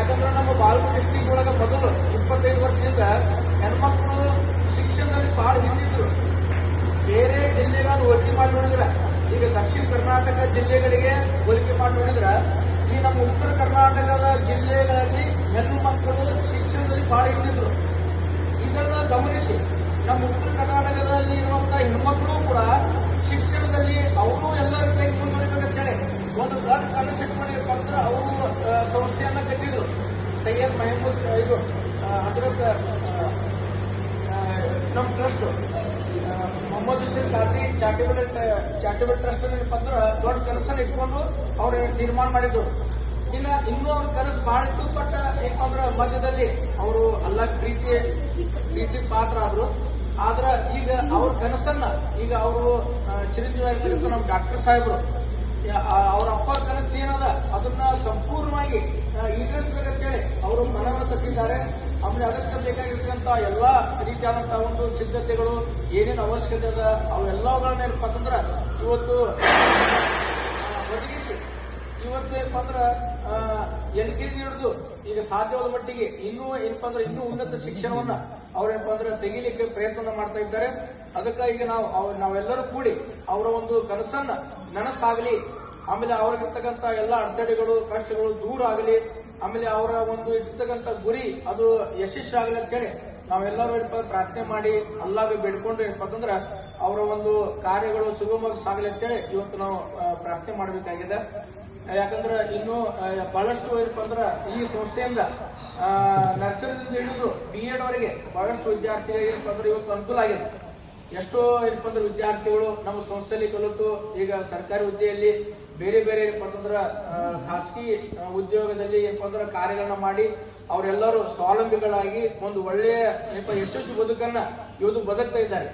ಯಾಕಂದ್ರೆ ನಮ್ಮ ಬಾಗಲಕೋಟೆ ಡಿಸ್ಟಿಕ್ ಒಳಗ ಮೊದಲು ಇಪ್ಪತ್ತೈದು ವರ್ಷದಿಂದ ಹೆಣ್ಮಕ್ಳು ಶಿಕ್ಷಣದಲ್ಲಿ ಬಹಳ ಹಿಂದಿದ್ರು ಬೇರೆ ಜಿಲ್ಲೆಗಳನ್ನು ಹೋಲಿಕೆ ಮಾಡಿ ನೋಡಿದ್ರ ಈಗ ದಕ್ಷಿಣ ಕರ್ನಾಟಕ ಜಿಲ್ಲೆಗಳಿಗೆ ಹೋಲಿಕೆ ಮಾಡಿ ನೋಡಿದ್ರ ಈ ನಮ್ಮ ಉತ್ತರ ಕರ್ನಾಟಕದ ಜಿಲ್ಲೆಗಳಲ್ಲಿ ಹೆಣ್ಣು ಮಕ್ಕಳು ಶಿಕ್ಷಣದಲ್ಲಿ ಬಹಳ ಹಿಂದಿದ್ರು ಇದನ್ನ ಗಮನಿಸಿ ನಮ್ಮ ಉತ್ತರ ಕರ್ನಾಟಕದಲ್ಲಿ ಇರುವಂತಹ ಹೆಣ್ಮಕ್ಳು ಕೂಡ ಶಿಕ್ಷಣದಲ್ಲಿ ಅವರು ಎಲ್ಲರ ಕೈ ಮುಂದುವರಿಬೇಕಂತೇಳಿ ಒಂದು ದೊಡ್ಡ ಕನಸಿಟ್ಕೊಂಡಿರ್ಬೇಕು ಅಂದ್ರೆ ಅವರು ಆ, ಸಂಸ್ಥೆಯನ್ನ ಕಟ್ಟಿದ್ರು ಸೈಯದ್ ಮಹಮೂದ್ ಇದು ಹಜರತ್ ನಮ್ಮ trust Mohammed Hussain Khadri charitable charitable trust ಏನಪ್ಪ ಅಂದ್ರೆ ದೊಡ್ಡ ಕನಸನ್ನು ಇಟ್ಕೊಂಡು ಅವ್ರು ನಿರ್ಮಾಣ ಮಾಡಿದ್ರು ಇನ್ನ ಇನ್ನೂ ಅವ್ರ ಕನಸು ಬಹಳ ಇತ್ತು ಬಟ್ ಏನಪ್ಪ ಅಂದ್ರೆ ಮಧ್ಯದಲ್ಲಿ ಅವರು ಅಲ್ಲ ಪ್ರೀತಿ ಪ್ರೀತಿ ಪಾತ್ರ ಆದ್ರು ಆದ್ರ ಈಗ ಅವ್ರ ಕನಸನ್ನ ಈಗ ಅವರು ಚಿರಂಜೀವಿ ಆಗಿರ್ತಕ್ಕಂಥ ನಮ್ಮ ಡಾಕ್ಟರ್ ಸಾಹೇಬರು ಯಾ- ಆ- ಅವ್ರ ಅಪ್ಪ ಕನಸು ಏನದ ಅದನ್ನ ಸಂಪೂರ್ಣವಾಗಿ ಆ, ಈಡೇರಿಸಬೇಕಂತೇಳಿ ಅವರು ಮನವನ್ನು ತಟ್ಟಿದ್ದಾರೆ ಆಮೇಲೆ ಅದಕ್ಕೆ ಬೇಕಾಗಿರ್ತಕ್ಕಂಥ ಎಲ್ಲಾ ರೀತಿಯಾದಂತಹ ಒಂದು ಸಿದ್ಧತೆಗಳು ಏನೇನು ಅವಶ್ಯಕತೆ ಅದ ಅವೆಲ್ಲವುಗಳನ್ನ ಏನಪ್ಪ ಅಂತಂದ್ರ ಇವತ್ತು ಆ, ಒದಗಿಸಿ ಇವತ್ತು ಏನಪ್ಪ ಅಂದ್ರ ಎಲ್ ಕೆ ಜಿ ಹಿಡಿದು ಈಗ ಸಾಧ್ಯವಾದ ಮಟ್ಟಿಗೆ ಇನ್ನೂ ಏನಪ್ಪ ಅಂದ್ರೆ ಇನ್ನೂ ಉನ್ನತ ಶಿಕ್ಷಣವನ್ನ ಅವ್ರೇನಪ್ಪ ಅಂದ್ರೆ ತೆಗಿಲಿಕ್ಕೆ ಪ್ರಯತ್ನ ಮಾಡ್ತಾ ಇದ್ದಾರೆ ಅದಕ್ಕೆ ಈಗ ನಾವು ಅವ್ರ್- ನಾವೆಲ್ಲರೂ ಕೂಡಿ ಅವರ ಒಂದು ಕನಸನ್ನ ನನಸಾಗಲಿ ಆಮೇಲೆ ಅವ್ರಿಗಿರ್ತಕ್ಕಂಥ ಎಲ್ಲ ಅಡೆತಡೆಗಳು ಕಷ್ಟಗಳು ದೂರ ಆಗಲಿ ಆಮೇಲೆ ಅವರ ಒಂದು ಇರ್ತಕ್ಕಂಥ ಗುರಿ ಅದು ಯಶಸ್ವಿ ಆಗಲಿ ಅಂತೇಳಿ ನಾವೆಲ್ಲರೂ ಏನಪ್ಪ ಅಂದ್ರೆ ಪ್ರಾರ್ಥನೆ ಮಾಡಿ ಅಲ್ಲಾಗ ಬೇಡ್ಕೊಂಡು ಏನಪ್ಪ ಅಂತಂದ್ರ ಅವರ ಒಂದು ಕಾರ್ಯಗಳು ಸುಗಮವಾಗಿ ಸಾಗಲಿ ಅಂತೇಳಿ ಇವತ್ತು ನಾವು ಆ, ಪ್ರಾರ್ಥನೆ ಮಾಡಬೇಕಾಗಿದೆ ಯಾಕಂದ್ರೆ ಇನ್ನು ಆ, ಬಹಳಷ್ಟು ಏನಪ್ಪ ಅಂದ್ರ ಈ ಸಂಸ್ಥೆಯಿಂದ ನರ್ಸರಿಯಿಂದ ಹಿಡಿದು ಬಿ ಎಡ್ ವರೆಗೆ ಬಹಳಷ್ಟು ವಿದ್ಯಾರ್ಥಿಗಳಿಗೆ ಏನಪ್ಪ ಅಂದ್ರೆ ಇವತ್ತು ಅನುಕೂಲ ಆಗಿದೆ ಎಷ್ಟೋ ಏನಪ್ಪ ಅಂದ್ರೆ ವಿದ್ಯಾರ್ಥಿಗಳು ನಮ್ಮ ಸಂಸ್ಥೆಯಲ್ಲಿ ಕಲಿತು ಈಗ ಸರ್ಕಾರಿ ಹುದ್ದೆಯಲ್ಲಿ ಬೇರೆ ಬೇರೆ ಏನಪ್ಪ ಅಂತಂದ್ರ ಆ, ಖಾಸಗಿ ಆ, ಉದ್ಯೋಗದಲ್ಲಿ ಏನಪ್ಪ ಅಂದ್ರೆ ಕಾರ್ಯಗಳನ್ನ ಮಾಡಿ ಅವರೆಲ್ಲರೂ ಸ್ವಾವಲಂಬಿಗಳಾಗಿ ಒಂದು ಒಳ್ಳೆಯ ಏನಪ್ಪ ಯಶಸ್ವಿ ಬದುಕನ್ನ ಇವತ್ತು ಬದುಕ್ತಾ ಇದ್ದಾರೆ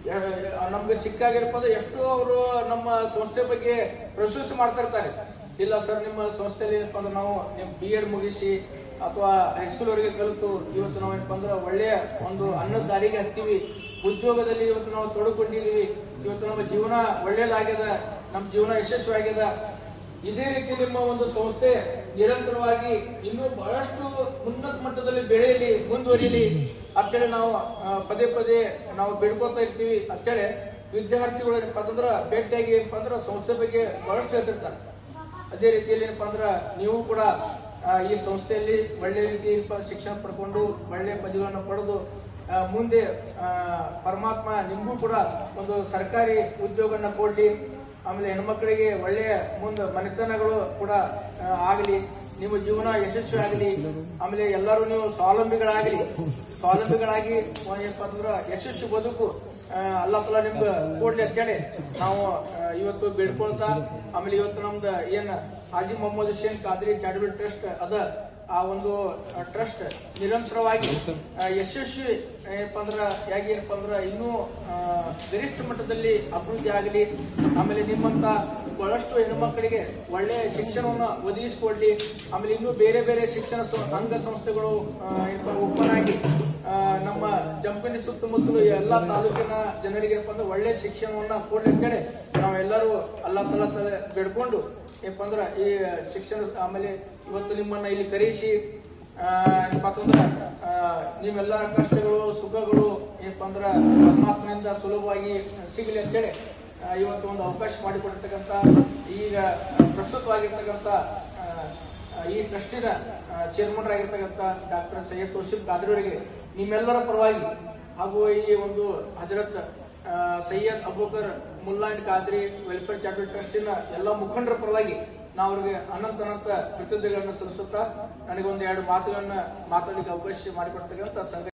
ಯಾ- ನಮ್ಗೆ ಸಿಕ್ಕಾಗಿರಪ್ಪ ಅಂದ್ರೆ ಎಷ್ಟೋ ಅವರು ನಮ್ಮ ಸಂಸ್ಥೆ ಬಗ್ಗೆ ಪ್ರಶಂಸೆ ಮಾಡ್ತಾ ಇರ್ತಾರೆ ಇಲ್ಲ ಸರ್ ನಿಮ್ಮ ಸಂಸ್ಥೆಯಲ್ಲಿ ಏನಪ್ಪ ಅಂದ್ರೆ ನಾವು ನಿಮ್ ಬಿ ಎಡ್ ಮುಗಿಸಿ ಅಥವಾ ಹೈಸ್ಕೂಲ್ ವರೆಗೆ ಕಲಿತು ಇವತ್ತು ನಾವು ಏನಪ್ಪ ಅಂದ್ರೆ ಒಳ್ಳೆಯ ಒಂದು ಅನ್ನದ ದಾರಿಗೆ ಹತ್ತೀವಿ ಉದ್ಯೋಗದಲ್ಲಿ ಇವತ್ತು ನಾವು ತೊಡಕೊಂಡಿದೀವಿ ಇವತ್ತು ನಮ್ಮ ಜೀವನ ಒಳ್ಳೇದಾಗ್ಯದ ನಮ್ಮ ಜೀವನ ಯಶಸ್ವಿ ಆಗ್ಯದ ಇದೇ ರೀತಿ ನಿಮ್ಮ ಒಂದು ಸಂಸ್ಥೆ ನಿರಂತರವಾಗಿ ಇನ್ನೂ ಬಹಳಷ್ಟು ಉನ್ನತ ಮಟ್ಟದಲ್ಲಿ ಬೆಳೆಯಲಿ ಮುಂದುವರಿಯಲಿ ಅಂತೇಳಿ ನಾವು ಆ, ಪದೇ ಪದೇ ನಾವು ಬೇಡ್ಕೊತಾ ಇರ್ತೀವಿ ಅಂತೇಳಿ ವಿದ್ಯಾರ್ಥಿಗಳು ಏನಪ್ಪ ಅಂತಂದ್ರ ಭೇಟಿಯಾಗಿ ಏನಪ್ಪ ಅಂದ್ರ ಸಂಸ್ಥೆ ಬಗ್ಗೆ ಬಹಳಷ್ಟು ಹೇಳ್ತಿರ್ತಾರೆ ಅದೇ ರೀತಿಯಲ್ಲಿ ಏನಪ್ಪ ಅಂದ್ರ ನೀವು ಕೂಡ ಆ, ಈ ಸಂಸ್ಥೆಯಲ್ಲಿ ಒಳ್ಳೆ ರೀತಿ ಏನಪ್ಪ ಶಿಕ್ಷಣ ಪಡ್ಕೊಂಡು ಒಳ್ಳೆ ಪದವಿಗಳನ್ನು ಪಡೆದು ಆ, ಮುಂದೆ ಆ, ಪರಮಾತ್ಮ ನಿಮಗೂ ಕೂಡ ಒಂದು ಸರ್ಕಾರಿ ಉದ್ಯೋಗನ ಕೊಡ್ಲಿ ಆಮೇಲೆ ಹೆಣ್ಮಕ್ಳಿಗೆ ಒಳ್ಳೆಯ ಮುಂದೆ ಮನೆತನಗಳು ಕೂಡ ಆ, ಆಗಲಿ ನಿಮ್ಮ ಜೀವನ ಯಶಸ್ವಿ ಆಗಲಿ ಆಮೇಲೆ ಎಲ್ಲರೂ ನೀವು ಸ್ವಾವಲಂಬಿಗಳಾಗಲಿ ಸ್ವಾವಲಂಬಿಗಳಾಗಿ ಏನಪ್ಪ ಅಂದ್ರ ಯಶಸ್ವಿ ಬದುಕು ಆ, ಅಲ್ಲಾ ತಲಾ ನಿಮ್ಗೆ ಕೊಡ್ಲಿ ಅಂತೇಳಿ ನಾವು ಆ, ಇವತ್ತು ಬೇಡ್ಕೊಳ್ತಾ ಆಮೇಲೆ ಇವತ್ತು ನಮ್ದು ಏನ್ ಹಾಜಿ ಮೊಹಮ್ಮದ್ ಹುಸೇನ್ ಖಾದ್ರಿ ಚಾರಿಟಬಲ್ ಟ್ರಸ್ಟ್ ಅದ ಆ ಒಂದು ಟ್ರಸ್ಟ್ ನಿರಂತರವಾಗಿ ಆ, ಯಶಸ್ವಿ ಏನಪ್ಪ ಅಂದ್ರ ಯಾಕೆ ಏನಪ್ಪ ಅಂದ್ರ ಇನ್ನೂ ಆ, ಗರಿಷ್ಠ ಮಟ್ಟದಲ್ಲಿ ಅಭಿವೃದ್ಧಿ ಆಗಲಿ ಆಮೇಲೆ ನಿಮ್ಮಂತ ಬಹಳಷ್ಟು ಹೆಣ್ಮಕ್ಕಳಿಗೆ ಒಳ್ಳೆಯ ಶಿಕ್ಷಣವನ್ನ ಒದಗಿಸಿಕೊಡ್ಲಿ ಆಮೇಲೆ ಇನ್ನೂ ಬೇರೆ ಬೇರೆ ಶಿಕ್ಷಣ ಸ- ಅಂಗ ಸಂಸ್ಥೆಗಳು ಆ, ಏನಪ್ಪ ಓಪನ್ ಆಗಿ ಆ, ನಮ್ಮ ಜಂಪಿನ ಸುತ್ತಮುತ್ತಲು ಎಲ್ಲಾ ತಾಲೂಕಿನ ಜನರಿಗೆ ಏನಪ್ಪ ಅಂದ್ರೆ ಒಳ್ಳೆ ಶಿಕ್ಷಣವನ್ನ ಕೊಡ್ಲಿ ಅಂತೇಳಿ ನಾವೆಲ್ಲರೂ ಅಲ್ಲಾ ತಲಾ ತಲೆ ಬೇಡ್ಕೊಂಡು ಏನಪ್ಪ ಅಂದ್ರ ಈ ಶಿಕ್ಷಣ ಆಮೇಲೆ ಇವತ್ತು ನಿಮ್ಮನ್ನ ಇಲ್ಲಿ ಕರೆಸಿ ಆ, ಏನಪ್ಪ ಅಂತಂದ್ರ ಆ, ನಿಮ್ಮೆಲ್ಲ ಕಷ್ಟಗಳು ಸುಖಗಳು ಏನಪ್ಪ ಅಂದ್ರ ಪರಮಾತ್ಮನಿಂದ ಸುಲಭವಾಗಿ ಸಿಗಲಿ ಅಂತೇಳಿ ಆ, ಇವತ್ತು ಒಂದು ಅವಕಾಶ ಮಾಡಿಕೊಟ್ಟಿರ್ತಕ್ಕಂಥ ಈಗ ಪ್ರಸ್ತುತವಾಗಿರ್ತಕ್ಕಂಥ ಆ, ಆ, ಈ ಟ್ರಸ್ಟಿನ ಚೇರ್ಮನ್ ಆಗಿರ್ತಕ್ಕಂಥ ಡಾಕ್ಟರ್ ಸೈಯದ್ ತೋಸಿಫ್ ಖಾದ್ರಿ ಅವರಿಗೆ ನಿಮ್ಮೆಲ್ಲರ ಪರವಾಗಿ ಹಾಗೂ ಈ ಒಂದು ಹಜರತ್ ಆ, Syed Abukar Mulla and Khadri welfare charitable ಟ್ರಸ್ಟಿನ ಎಲ್ಲ ಮುಖಂಡರ ಪರವಾಗಿ ನಾವು ಅವರಿಗೆ ಅನಂತ ಅನಂತ ಕೃತಜ್ಞತೆಗಳನ್ನು ಸಲ್ಲಿಸುತ್ತಾ ನನಗೆ ಒಂದು ಎರಡು ಮಾತುಗಳನ್ನ ಮಾತಾಡಲಿಕ್ಕೆ ಅವಕಾಶ ಮಾಡಿಕೊಡ್ತಕ್ಕಂಥ ಸಂಘ